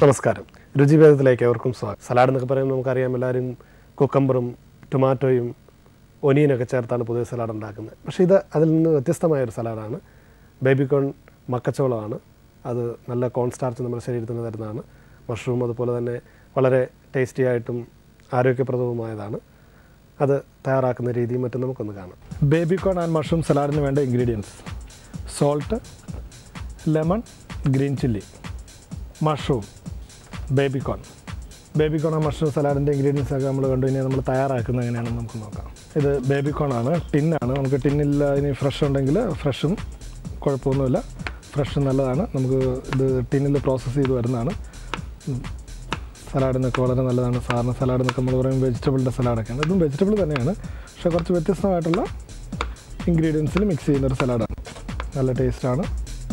നമസ്കാരം രുചിഭേദത്തിലേക്ക് ഏവർക്കും സ്വാഗതം സലാഡ് എന്നൊക്കെ പറയുമ്പോൾ നമുക്കറിയാം എല്ലാവരും കുക്കമ്പറും ടൊമാറ്റോയും ഒനിയനൊക്കെ ചേർത്താണ് പൊതുവെ സലാഡ് ഉണ്ടാക്കുന്നത് പക്ഷേ ഇത് അതിൽ നിന്ന് വ്യത്യസ്തമായ ഒരു സലാഡാണ് ബേബിക്കോൺ മക്കച്ചോളമാണ് അത് നല്ല കോൺ സ്റ്റാർച്ച് നമ്മുടെ ശരീരത്തിന് തരുന്നതാണ് മഷ്റൂം അതുപോലെ തന്നെ വളരെ ടേസ്റ്റി ആയിട്ടും ആരോഗ്യപ്രദവുമായതാണ് അത് തയ്യാറാക്കുന്ന രീതിയും മറ്റും നമുക്കൊന്ന് കാണാം ബേബിക്കോൺ ആൻഡ് മഷ്റൂം സലാഡിന് വേണ്ട ingredients salt lemon green chilli mushroom baby corn baby corn and mushroom സലാഡിൻ്റെ ഇൻഗ്രീഡിയൻസ് ഒക്കെ നമ്മൾ കണ്ടു കഴിഞ്ഞാൽ നമ്മൾ തയ്യാറാക്കുന്നത് എങ്ങനെയാണെന്ന് നമുക്ക് നോക്കാം ഇത് ബേബിക്കോൺ ആണ് ടിന്നാണ് നമുക്ക് ടിന്നില്ല ഇനി ഫ്രഷ് ഉണ്ടെങ്കിൽ ഫ്രഷും കുഴപ്പമൊന്നുമില്ല ഫ്രഷ് നല്ലതാണ് നമുക്ക് ഇത് ടിന്നിൽ പ്രോസസ്സ് ചെയ്ത് വരുന്നതാണ് സലാഡിനൊക്കെ വളരെ നല്ലതാണ് സാധാരണ സലാഡ് എന്നൊക്കെ നമ്മൾ പറയും വെജിറ്റബിളിൻ്റെ സലാഡൊക്കെയാണ് ഇതും വെജിറ്റബിൾ തന്നെയാണ് പക്ഷേ കുറച്ച് വ്യത്യസ്തമായിട്ടുള്ള ഇൻഗ്രീഡിയൻസിൽ മിക്സ് ചെയ്യുന്നൊരു സലാഡാണ് നല്ല ടേസ്റ്റാണ്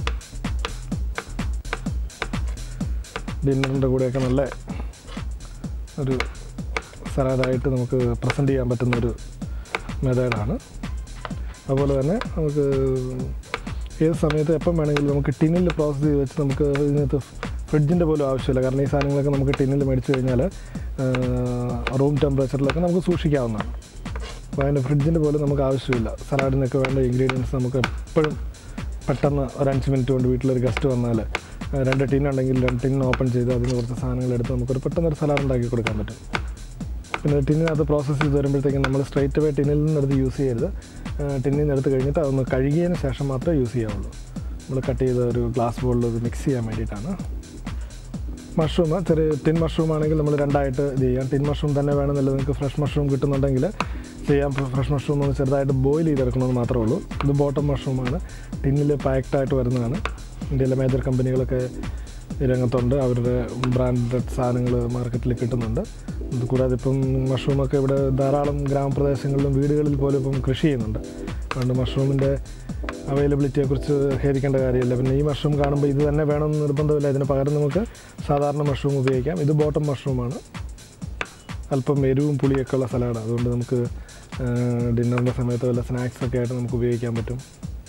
ഡിന്നറിൻ്റെ കൂടെയൊക്കെ നല്ല ഒരു സലാഡായിട്ട് നമുക്ക് പ്രസൻറ്റ് ചെയ്യാൻ പറ്റുന്നൊരു മെത്തേഡാണ് അതുപോലെ തന്നെ നമുക്ക് ഏത് സമയത്ത് എപ്പം വേണമെങ്കിലും നമുക്ക് ടിന്നിൽ പ്രോസസ്സ് ചെയ്ത് വെച്ച് നമുക്ക് ഇതിനകത്ത് ഫ്രിഡ്ജിൻ്റെ പോലും ആവശ്യമില്ല കാരണം ഈ സാധനങ്ങളൊക്കെ നമുക്ക് ടിന്നിൽ മേടിച്ച് കഴിഞ്ഞാൽ റൂം ടെമ്പറേച്ചറിലൊക്കെ നമുക്ക് സൂക്ഷിക്കാവുന്നതാണ് അപ്പോൾ അതിന് ഫ്രിഡ്ജിൻ്റെ പോലും നമുക്ക് ആവശ്യമില്ല സലാഡിനൊക്കെ വേണ്ട ഇൻഗ്രീഡിയൻസ് നമുക്ക് എപ്പോഴും പെട്ടെന്ന് ഒരു അഞ്ച് മിനിറ്റ് കൊണ്ട് വീട്ടിലൊരു ഗസ്റ്റ് വന്നാൽ ആ, രണ്ട് ടിൻ ഉണ്ടെങ്കിൽ രണ്ട് ടിൻ ഓപ്പൺ ചെയ്ത് അതിന് കുറച്ച് സാധനങ്ങൾ എടുത്ത് നമുക്കൊരു പെട്ടെന്ന് ഒരു സലാഡ് ഉണ്ടാക്കി കൊടുക്കാൻ പറ്റും പിന്നെ ടിന്നിനകത്ത് പ്രോസസ്സ് ചെയ്ത് വരുമ്പോഴത്തേക്കും നമ്മൾ സ്ട്രൈറ്റ് അവേ ടിന്നിൽ നിന്നെടുത്ത് യൂസ് ചെയ്യരുത് ടിന്നിൽ നിന്ന് എടുത്ത് കഴിഞ്ഞിട്ട് അതൊന്ന് കഴുകിയതിന് ശേഷം മാത്രമേ യൂസ് ചെയ്യാവുള്ളൂ നമ്മൾ കട്ട് ചെയ്ത ഒരു ഗ്ലാസ് ബോളിൽ ഇത് മിക്സ് ചെയ്യാൻ വേണ്ടിയിട്ടാണ് മഷ്റൂം ചെറിയ ടിൻ മഷ്റൂം ആണെങ്കിൽ നമ്മൾ രണ്ടായിട്ട് ഇത് ചെയ്യാം ടിൻ മഷ്റൂം തന്നെ വേണമെന്നില്ല നിങ്ങൾക്ക് ഫ്രഷ് മഷ്റൂം കിട്ടുന്നുണ്ടെങ്കിൽ ചെയ്യാം ഫ്രഷ് മഷ്റൂം ഒന്ന് ചെറുതായിട്ട് ബോയിൽ ചെയ്തെടുക്കണമെന്ന് മാത്രമേ ഉള്ളൂ ഇത് ബോട്ടം മഷ്റൂമാണ് ടിന്നിൽ പാക്ഡായിട്ട് വരുന്നതാണ് ഇന്ത്യയിലെ മേജർ കമ്പനികളൊക്കെ ഈ രംഗത്തുണ്ട് അവരുടെ ബ്രാൻഡഡ് സാധനങ്ങൾ മാർക്കറ്റിൽ കിട്ടുന്നുണ്ട് ഇത് കൂടാതെ ഇപ്പം മഷ്റൂമൊക്കെ ഇവിടെ ധാരാളം ഗ്രാമപ്രദേശങ്ങളിലും വീടുകളിൽ പോലും ഇപ്പം കൃഷി ചെയ്യുന്നുണ്ട് അതുകൊണ്ട് മഷ്റൂമിൻ്റെ അവൈലബിലിറ്റിയെക്കുറിച്ച് ഖേദിക്കേണ്ട കാര്യമില്ല പിന്നെ ഈ മഷ്റൂം കാണുമ്പോൾ ഇത് തന്നെ വേണമെന്ന് നിർബന്ധമില്ല ഇതിന് പകരം നമുക്ക് സാധാരണ മഷ്റൂം ഉപയോഗിക്കാം ഇത് ബോട്ടം മഷ്റൂമാണ് അല്പം എരിവും പുളിയൊക്കെ ഉള്ള സലാഡ് അതുകൊണ്ട് നമുക്ക് ഡിന്നറിൻ്റെ സമയത്ത് വല്ല സ്നാക്സ് ഒക്കെ ആയിട്ട് നമുക്ക് ഉപയോഗിക്കാൻ പറ്റും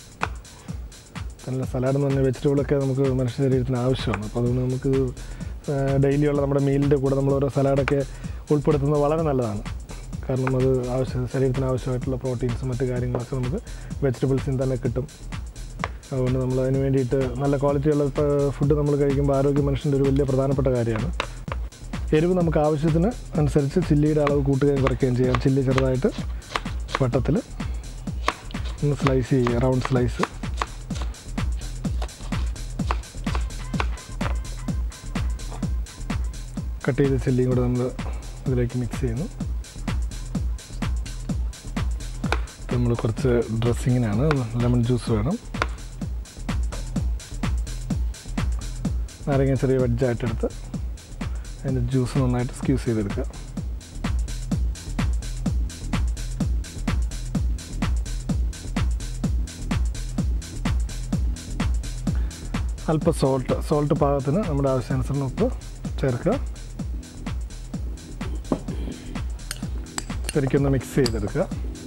നല്ല സലാഡ് എന്ന് പറഞ്ഞാൽ വെജിറ്റബിളൊക്കെ നമുക്ക് മനുഷ്യ ശരീരത്തിന് ആവശ്യമാണ് അപ്പോൾ അതുകൊണ്ട് നമുക്ക് ഡെയിലി ഉള്ള നമ്മുടെ മീലിൻ്റെ കൂടെ നമ്മൾ ഓരോ സലാഡൊക്കെ ഉൾപ്പെടുത്തുന്നത് വളരെ നല്ലതാണ് കാരണം അത് ആവശ്യം ശരീരത്തിന് ആവശ്യമായിട്ടുള്ള പ്രോട്ടീൻസും മറ്റു കാര്യങ്ങളൊക്കെ നമുക്ക് വെജിറ്റബിൾസിൽ തന്നെ കിട്ടും അതുകൊണ്ട് നമ്മൾ അതിന് വേണ്ടിയിട്ട് നല്ല ക്വാളിറ്റിയുള്ള ഫുഡ് നമ്മൾ കഴിക്കുമ്പോൾ ആരോഗ്യ മനുഷ്യൻ്റെ ഒരു വലിയ പ്രധാനപ്പെട്ട കാര്യമാണ് എരിവ് നമുക്ക് ആവശ്യത്തിന് അനുസരിച്ച് ചില്ലിയുടെ അളവ് കൂട്ടുകയും കുറയ്ക്കുകയും ചെയ്യാം ചില്ലി ചെറുതായിട്ട് വട്ടത്തിൽ ഒന്ന് സ്ലൈസ് ചെയ്യുക റൗണ്ട് സ്ലൈസ് കട്ട് ചെയ്ത ചില്ലിയും കൂടെ നമ്മൾ ഇതിലേക്ക് മിക്സ് ചെയ്യുന്നു നമ്മൾ കുറച്ച് ഡ്രസ്സിങ്ങിനാണ് ലെമൺ ജ്യൂസ് വേണം നാരങ്ങ ചെറിയ വെഡ്ജായിട്ടെടുത്ത് അതിൻ്റെ ജ്യൂസ് നന്നായിട്ട് സ്ക്യൂസ് ചെയ്തെടുക്കുക അല്പം സോൾട്ട് സോൾട്ട് പാകത്തിന് നമ്മുടെ ആവശ്യാനുസരണം ഉപ്പ് ചേർക്കുക ശരിക്കൊന്ന് മിക്സ് ചെയ്തെടുക്കുക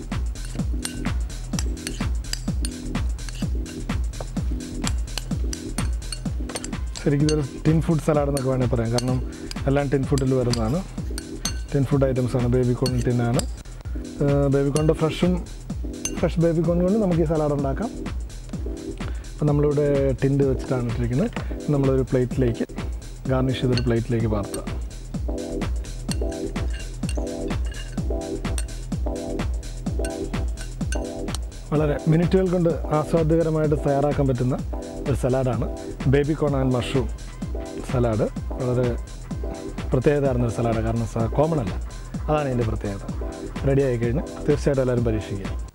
ശരിക്കും ഇതൊരു ടിൻ ഫുഡ് സലാഡ് എന്നൊക്കെ വേണമെങ്കിൽ പറയാം കാരണം എല്ലാം ടിൻ ഫുഡിൽ വരുന്നതാണ് ടിൻ ഫുഡ് ഐറ്റംസ് ആണ് ബേബി കോൺ ടിന്നാണ് ബേബി കോണിൻ്റെ ഫ്രഷും ഫ്രഷ് ബേബി കോൺ കൊണ്ട് നമുക്ക് ഈ സലാഡ് ഉണ്ടാക്കാം അപ്പം നമ്മളിവിടെ ടിൻഡ് വെച്ചിട്ടാണ് ഇട്ടിരിക്കുന്നത് നമ്മളൊരു പ്ലേറ്റിലേക്ക് ഗാർണിഷ് ചെയ്തൊരു പ്ലേറ്റിലേക്ക് പാർത്തുക വളരെ മിനിറ്റുകൾ കൊണ്ട് ആസ്വാദ്യകരമായിട്ട് തയ്യാറാക്കാൻ പറ്റുന്ന ഒരു സലാഡാണ് baby corn and mushroom salad വളരെ പ്രത്യേകത ഒരു സലാഡ് കാരണം കോമൺ അല്ല അതാണ് ഇതിൻ്റെ പ്രത്യേകത റെഡി ആയി കഴിഞ്ഞ് തീർച്ചയായിട്ടും എല്ലാവരും പരീക്ഷിക്കുക